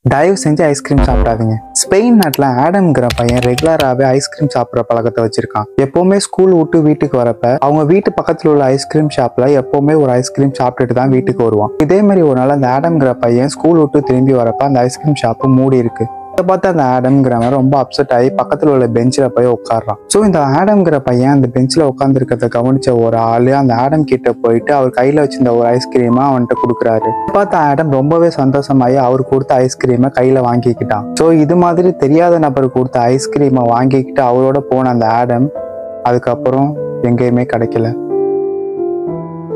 தயவு செஞ்சு ஐஸ்கிரீம் சாப்பிடாதீங்க ஸ்பெயின் நாட்டில் ஆடம்ங்கிற பையன் ரெகுலராகவே ஐஸ்கிரீம் சாப்பிட்ற பழக்கத்தை வச்சிருக்கான் எப்போவுமே ஸ்கூல் விட்டு வீட்டுக்கு வரப்ப அவங்க வீட்டு பக்கத்தில் உள்ள ஐஸ்கிரீம் ஷாப்ல எப்போவுமே ஒரு ஐஸ்கிரீம் சாப்பிட்டுட்டு தான் வீட்டுக்கு வருவான் இதே மாதிரி ஒரு நாள் அந்த ஆடம்ங்கிற பையன் ஸ்கூல் விட்டு திரும்பி வரப்ப அந்த ஐஸ்கிரீம் ஷாப்பு மூடி இருக்கு இதை பார்த்து அந்த ஆடம்ங்கிறவன் ரொம்ப அப்செட் ஆகி பக்கத்தில் உள்ள பெஞ்சில் போய் உட்காடுறான் ஸோ இந்த ஆடம்ங்கிற பையன் அந்த பெஞ்சில் உட்காந்துருக்கிறத கவனிச்ச ஒரு ஆளு அந்த ஆடம் கிட்ட போயிட்டு அவர் கையில் வச்சிருந்த ஒரு ஐஸ்கிரீமை அவன்கிட்ட கொடுக்குறாரு பார்த்த ஆடம் ரொம்பவே சந்தோஷமாயி அவர் கொடுத்த ஐஸ்கிரீமை கையில் வாங்கிக்கிட்டான் ஸோ இது மாதிரி தெரியாத நபர் கொடுத்த ஐஸ்கிரீமை வாங்கிக்கிட்டு அவரோட போன அந்த ஆடம் அதுக்கப்புறம் எங்கேயுமே கிடைக்கல